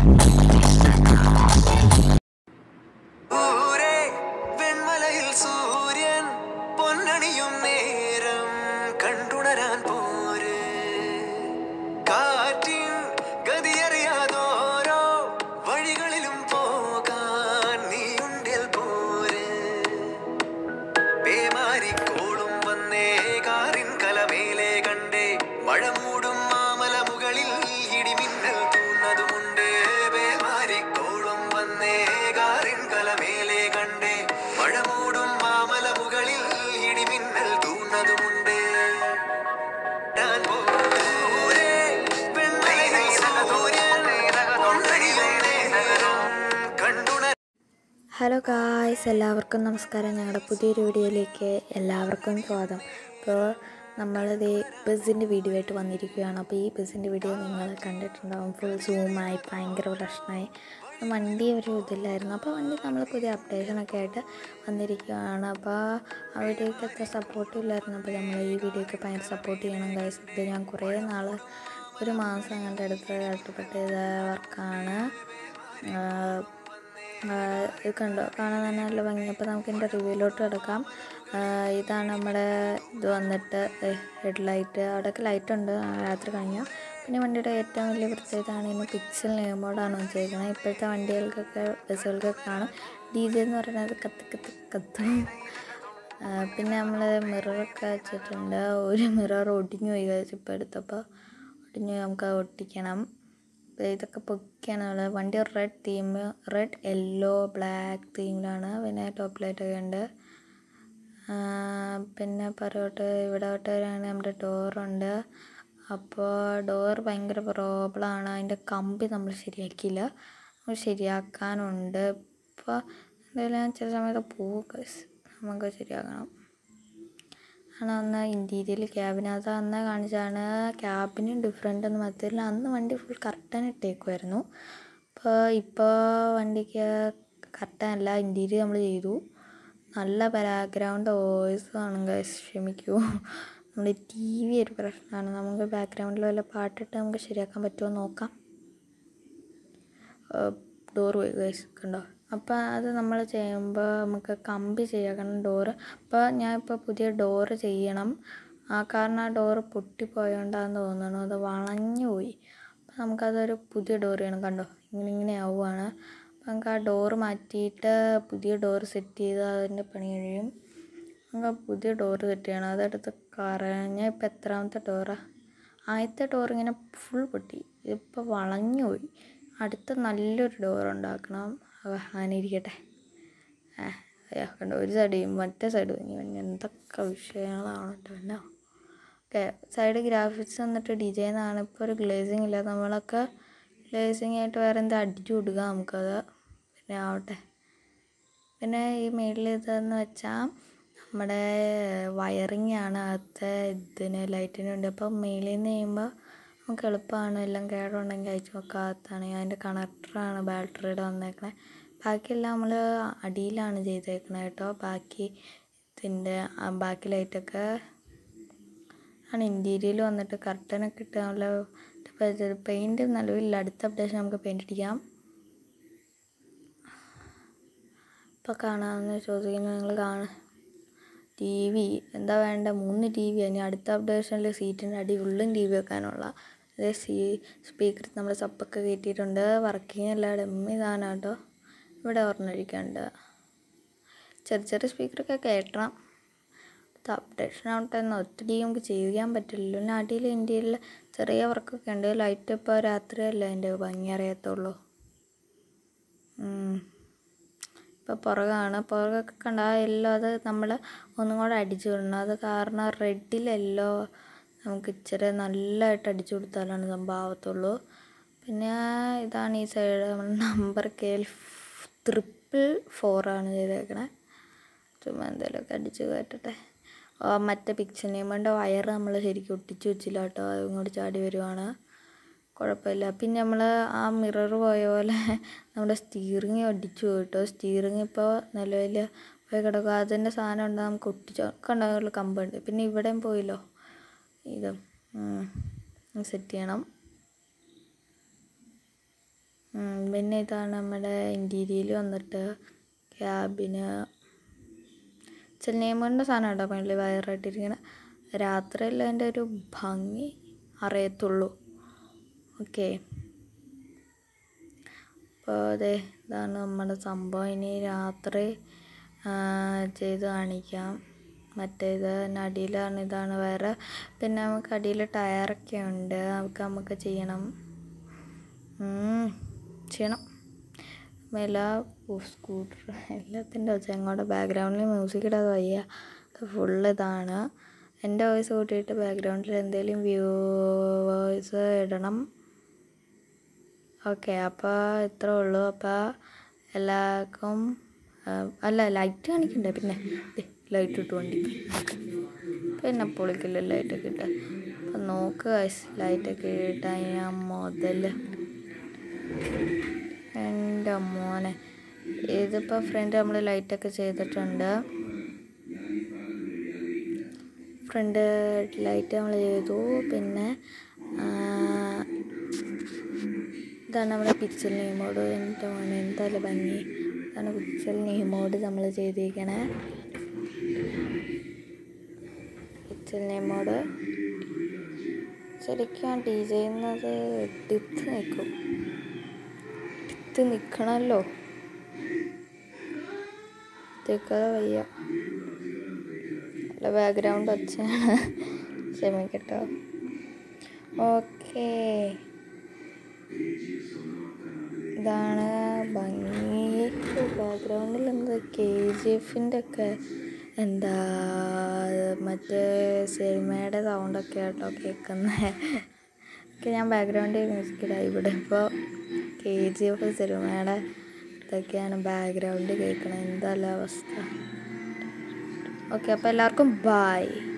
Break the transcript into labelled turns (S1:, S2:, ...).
S1: ഊരേ വെൺമലയിൽ സൂര്യൻ പൊന്നണിയും നേരം കണ്ടുണരാൻ പോര് കാറ്റിൻ ഗതിയറിയാതോരോ വഴികളിലും പോകാൻ നീയുണ്ടിൽ പോര് പേമാരിക്കോളും വന്നേ കാറിൻ കലമേലെ കണ്ടേ മഴ മൂടും മാമല മുകളിൽ ഇടിമിന്നൽ തൂന്നതുമുണ്ട് പേമാരിക്കോളും വന്നേ കാറിൻ കലമേലെ കണ്ടേ മഴ മൂടും മാമല മുകളിൽ ഇടിമിന്നൽ തൂന്നതുമുണ്ട് ഞാൻ പോരേ, പെൺമലയിൽ സൂര്യൻ പൊന്നണിയും നേരം കണ്ടുണ
S2: ഹലോ ഗായ്സ് എല്ലാവർക്കും നമസ്കാരം ഞങ്ങളുടെ പുതിയൊരു വീഡിയോയിലേക്ക് എല്ലാവർക്കും സ്വാഗതം അപ്പോൾ നമ്മളിത് ബസ്സിൻ്റെ വീഡിയോ ആയിട്ട് വന്നിരിക്കുകയാണ് അപ്പോൾ ഈ ബസ്സിൻ്റെ വീഡിയോ നിങ്ങൾ കണ്ടിട്ടുണ്ടാവും ഫുൾ സൂമായി ഭയങ്കര പ്രശ്നമായി വണ്ടി ഒരു ഇതില്ലായിരുന്നു അപ്പോൾ വണ്ടി നമ്മൾ പുതിയ അപ്ഡേഷനൊക്കെ ആയിട്ട് വന്നിരിക്കുകയാണ് അപ്പോൾ ആ വീഡിയോയ്ക്ക് അത്ര സപ്പോർട്ടും ഇല്ലായിരുന്നു അപ്പോൾ നമ്മൾ ഈ വീഡിയോയ്ക്ക് ഭയങ്കര സപ്പോർട്ട് ചെയ്യണം ഗൈസ് ഇത് ഞാൻ കുറേ നാൾ ഒരു മാസം കണ്ട് എടുത്ത് കഷ്ടപ്പെട്ട് ചെയ്ത വർക്കാണ് ഇത് കണ്ടോ കാണാൻ തന്നെ നല്ല ഭംഗി അപ്പോൾ നമുക്ക് ഇതിൻ്റെ റിവ്യൂലോട്ട് കിടക്കാം ഇതാണ് നമ്മുടെ ഇത് വന്നിട്ട് ഹെഡ്ലൈറ്റ് അവിടെയൊക്കെ ലൈറ്റ് ഉണ്ട് ആ, രാത്രി കഴിഞ്ഞു പിന്നെ വണ്ടിയുടെ ഏറ്റവും വലിയ പ്രത്യേകതയാണ് ഇതിന് പിക്സൽ നെയ്മോഡാണ് വെച്ചേക്കുന്നത് ഇപ്പോഴത്തെ വണ്ടികൾക്കൊക്കെ ബസ്സുകൾക്കൊക്കെ കാണും ഡി ജെ എന്ന് പറയുന്നത് കത്ത് കത്ത് കത്തും ആ, പിന്നെ നമ്മൾ മിററൊക്കെ വെച്ചിട്ടുണ്ട് ഒരു മിറർ ഒടിഞ്ഞു പോയി കഴിച്ചു ഇപ്പോൾ എടുത്തപ്പോൾ ഒടിഞ്ഞു പോയി നമുക്ക് അത് ഒട്ടിക്കണം അപ്പോൾ ഇതൊക്കെ പൊക്കിയാണ് ഉള്ളത് വണ്ടി red theme red yellow black തീമിലാണ് പിന്നെ ടോപ്പ് ലൈറ്റൊക്കെ ഉണ്ട് ആ, പിന്നെ പുറകോട്ട് ഇവിടെ തൊട്ട് വരികയാണെങ്കിൽ നമ്മുടെ ഡോറുണ്ട് അപ്പോൾ ഡോർ ഭയങ്കര പ്രോബ്ലമാണ് അതിൻ്റെ കമ്പി നമ്മൾ ശരിയാക്കിയില്ല നമ്മൾ ശരിയാക്കാനുണ്ട് ഇപ്പോൾ എന്തായാലും ചില സമയത്ത് പോകും guys. നമുക്ക് ശരിയാക്കണം ആണ് അന്ന് ഇൻറ്റീരിയൽ ക്യാബിനകത്ത് അന്ന് കാണിച്ചാണ് ക്യാബിന് ഡിഫറെൻ്റ് ഒന്നും മറ്റത്തില്ല അന്ന് വണ്ടി ഫുൾ കർട്ടൻ ഇട്ടേക്കുമായിരുന്നു അപ്പോൾ ഇപ്പോൾ വണ്ടിക്ക് കർട്ടൻ അല്ല ഇൻറ്റീരിയർ നമ്മൾ ചെയ്തു നല്ല ബാക്ക്ഗ്രൗണ്ട് വോയിസ് ആണ് guys. ക്ഷമിക്കൂ നമ്മുടെ ടി വി ഒരു പ്രശ്നമാണ് നമുക്ക് ബാക്ക്ഗ്രൗണ്ടിൽ വല്ല പാട്ടിട്ട് നമുക്ക് ശരിയാക്കാൻ പറ്റുമോ എന്ന് നോക്കാം ഡോർ പോയി ഗൈസ് കണ്ടോ അപ്പോൾ അത് നമ്മൾ ചെയ്യുമ്പോൾ നമുക്ക് കമ്പി ശരിയാക്കണം ഡോറ് അപ്പോൾ ഞാൻ ഇപ്പോൾ പുതിയ ഡോറ് ചെയ്യണം ആ കാരണം ആ ഡോറ് പൊട്ടിപ്പോയോണ്ടാന്ന് തോന്നുന്നു അത് വളഞ്ഞു പോയി അപ്പോൾ നമുക്കതൊരു പുതിയ ഡോർ ചെയ്യണം കണ്ടോ ഇങ്ങനെ ഇങ്ങനെ ആവുകയാണ് അപ്പോൾ നമുക്ക് ആ ഡോറ് മാറ്റിയിട്ട് പുതിയ ഡോറ് സെറ്റ് ചെയ്ത് അതിൻ്റെ പണി കഴിയും നമുക്ക് ആ പുതിയ ഡോറ് സെറ്റ് ചെയ്യണം അതെടുത്ത് കറഞ്ഞ ഇപ്പോൾ എത്രാമത്തെ ഡോറാണ് ആദ്യത്തെ ഡോർ ഇങ്ങനെ ഫുൾ പൊട്ടി ഇതിപ്പോൾ വളഞ്ഞു പോയി അടുത്ത നല്ലൊരു ഡോർ ഉണ്ടാക്കണം അവ അങ്ങനെ ഇരിക്കട്ടെ ആ അയ്യോ കണ്ടോ ഒരു സൈഡ് മറ്റേ സൈഡ് ഇനി പിന്നെ എന്തൊക്കെ വിഷയങ്ങളാണ് കേട്ടോ എന്നോ ഓക്കെ സൈഡ് ഗ്രാഫിക്സ് വന്നിട്ട് ഡിജെ എന്നാണ് ഇപ്പോൾ ഒരു ഗ്ലേസിങ് ഇല്ല നമ്മളൊക്കെ ഗ്ലേസിങ് ആയിട്ട് വേറെ എന്താ അടിച്ചു കൊടുക്കുക നമുക്കത് പിന്നെ ആവട്ടെ പിന്നെ ഈ മേളിൽ ഇതെന്ന് വെച്ചാൽ നമ്മുടെ വയറിങ് ആണ് അകത്തെ ഇതിന് ലൈറ്റിന് വേണ്ടി അപ്പോൾ മേളിൽ നിന്ന് ചെയ്യുമ്പോൾ നമുക്ക് എളുപ്പമാണ് എല്ലാം കേടുണ്ടെങ്കിൽ അയച്ചു നോക്കാത്താണ് അതിൻ്റെ കണക്ടറാണ് ബാറ്ററിയുടെ വന്നേക്കണേ ബാക്കിയെല്ലാം നമ്മൾ അടിയിലാണ് ചെയ്തേക്കണത് കേട്ടോ ബാക്കി ഇതിൻ്റെ ആ ബാക്കി ലൈറ്റൊക്കെ ആണ് ഇൻറ്റീരിയൽ വന്നിട്ട് കർട്ടനൊക്കെ ഇട്ട് നല്ല പെയിൻറ്റ് നിലവിലില്ല അടുത്ത അപ്ഡേഷൻ നമുക്ക് പെയിൻറ്റ് അടിക്കാം ഇപ്പോൾ കാണാമെന്ന് ചോദിക്കുന്നത് നിങ്ങൾ കാണ ടി വി എന്താ വേണ്ട മൂന്ന് ടി വി ഇനി അടുത്ത അപ്ഡേഷനിൽ സീറ്റിൻ്റെ അടി ഫുള്ളും ടി വി വെക്കാനുള്ള അതേ സീ സ്പീക്കർ നമ്മൾ സപ്പൊക്കെ കയറ്റിയിട്ടുണ്ട് വർക്കിംഗ് അല്ല ഡമ്മി സാധനം കേട്ടോ ഇവിടെ ഓർമ്മയിരിക്കുന്നുണ്ട് ചെറിയ ചെറിയ സ്പീക്കറൊക്കെ കയറ്റണം അടുത്ത അപ്ഡേഷൻ ആവട്ടെ എന്ന് ഒത്തിരി നമുക്ക് ചെയ്യാൻ പറ്റില്ലല്ലോ പിന്നെ അടിയിൽ ഇന്ത്യയിൽ ചെറിയ വർക്കൊക്കെ ഉണ്ട് ലൈറ്റ് ഇപ്പോൾ രാത്രിയല്ലേ അതിൻ്റെ ഭംഗി അറിയത്തുള്ളൂ ഉം. ഇപ്പോൾ പുറകാണ് പുറകൊക്കെ കണ്ട ആ യെല്ലോ അത് നമ്മൾ ഒന്നും കൂടെ അടിച്ചു വിടണം അത് കാരണം റെഡിലെല്ലോ നമുക്ക് ഇച്ചിരി നല്ലതായിട്ട് അടിച്ചു കൊടുത്താലാണ് സംഭവം ആവത്തുള്ളൂ പിന്നെ ഇതാണ് ഈ സൈഡ് നമ്പർ കെ ട്രിപ്പിൾ ഫോറാണ് ചെയ്തേക്കണേ ചുമ്മാ എന്തെങ്കിലുമൊക്കെ അടിച്ച് കയറ്റട്ടെ ആ മറ്റേ പിക്ചർ നെയ്മറിൻ്റെ വയർ നമ്മൾ ശരിക്കും ഒട്ടിച്ച് വെച്ചില്ല കേട്ടോ അത് ഇങ്ങോട്ട് ചാടി വരുവാണ് കുഴപ്പമില്ല പിന്നെ നമ്മൾ ആ മിറർ പോയ പോലെ നമ്മുടെ സ്റ്റീറിങ് ഒടിച്ചു കേട്ടോ സ്റ്റീറിങ് ഇപ്പോൾ നിലവിൽ പോയി കിടക്കുക അതിൻ്റെ സാധനം ഉണ്ട് നമുക്ക് ഒട്ടിച്ച് കണ്ടുള്ള കമ്പുണ്ട് പിന്നെ ഇവിടെയും പോയില്ലോ ഇത് സെറ്റ് ചെയ്യണം പിന്നെ ഇതാണ് നമ്മുടെ ഇൻറ്റീരിയൽ വന്നിട്ട് ക്യാബിന് ചെന്നൈമോൻ്റെ സാധനം കേട്ടോ പള്ളി വയറായിട്ടിരിക്കണ രാത്രിയല്ല അതിൻ്റെ ഒരു ഭംഗി അറിയത്തുള്ളൂ ഓക്കെ അപ്പോൾ അതെ ഇതാണ് നമ്മുടെ സംഭവം ഇനി രാത്രി ആ, ചെയ്ത് കാണിക്കാം മറ്റേത് അടിയിലാണ് ഇതാണ് വേറെ പിന്നെ നമുക്ക് അടിയിൽ ടയറൊക്കെ ഉണ്ട് അതൊക്കെ നമുക്ക് ചെയ്യണം ഉം, ചെയ്യണം എല്ലാ സ്കൂട്ടർ എല്ലാത്തിൻ്റെ വെച്ചാൽ ഞങ്ങളുടെ ബാക്ക്ഗ്രൗണ്ടിൽ മ്യൂസിക് ഇടാതെ വയ്യ ഫുള്ള് ഇതാണ് എൻ്റെ വോയിസ് കൂട്ടിയിട്ട് ബാക്ക്ഗ്രൗണ്ടിൽ എന്തെങ്കിലും വ്യൂ വോയിസ് ഇടണം ഓക്കെ അപ്പോൾ ഇത്രേ ഉള്ളൂ അപ്പോൾ എല്ലാവർക്കും ആ, അല്ല ലൈറ്റ് കാണിക്കണ്ടേ പിന്നെ ലൈറ്റ് ഇട്ട് വണ്ടി പിന്നെ പൊളിക്കില്ല ലൈറ്റൊക്കെ ഇട്ട് അപ്പം നോക്ക് ലൈറ്റൊക്കെ ഇട്ട് ഞാൻ മുതൽ എൻ്റെ മോനെ ഇതിപ്പോൾ ഫ്രണ്ട് നമ്മൾ ലൈറ്റൊക്കെ ചെയ്തിട്ടുണ്ട് ഫ്രണ്ട് ലൈറ്റ് നമ്മൾ ചെയ്തു പിന്നെ ആ, ഇതാണ് നമ്മുടെ പിക്ചർ നെയ്മോഡ് എൻ്റെ മോനെ എന്തായാലും ഭംഗി ഇതാണ് പിക്ചർ നെയ്മോഡ് നമ്മൾ ചെയ്തിരിക്കണേ പിക്ചർ നെയ്മോഡ് ശരിക്കും ഡി ചെയ്യുന്നത് എടുത്ത് നിൽക്കും എടുത്ത് നിൽക്കണമല്ലോ നിൽക്കാതെ വയ്യ നല്ല ബാക്ക്ഗ്രൗണ്ട് ഒച്ചയാണ് ക്ഷമിക്കട്ടോ ഓക്കേ ഇതാണ് ഭംഗി ബാക്ക്ഗ്രൗണ്ടിൽ എന്താ കെ ജി എഫിൻ്റെ ഒക്കെ എന്താ മറ്റേ സിനിമയുടെ സൗണ്ടൊക്കെ ആട്ടോ കേൾക്കുന്നത് ഒക്കെ ഞാൻ ബാക്ക്ഗ്രൗണ്ടിൽ മ്യൂസിക് ഇടാം ഇവിടെ ഇപ്പോൾ കെ ജി എഫ് സിനിമയുടെ ഇതൊക്കെയാണ് ബാക്ക്ഗ്രൗണ്ട് കേൾക്കണത് എന്തായാലും അവസ്ഥ ഓക്കെ അപ്പോൾ എല്ലാവർക്കും ബായ്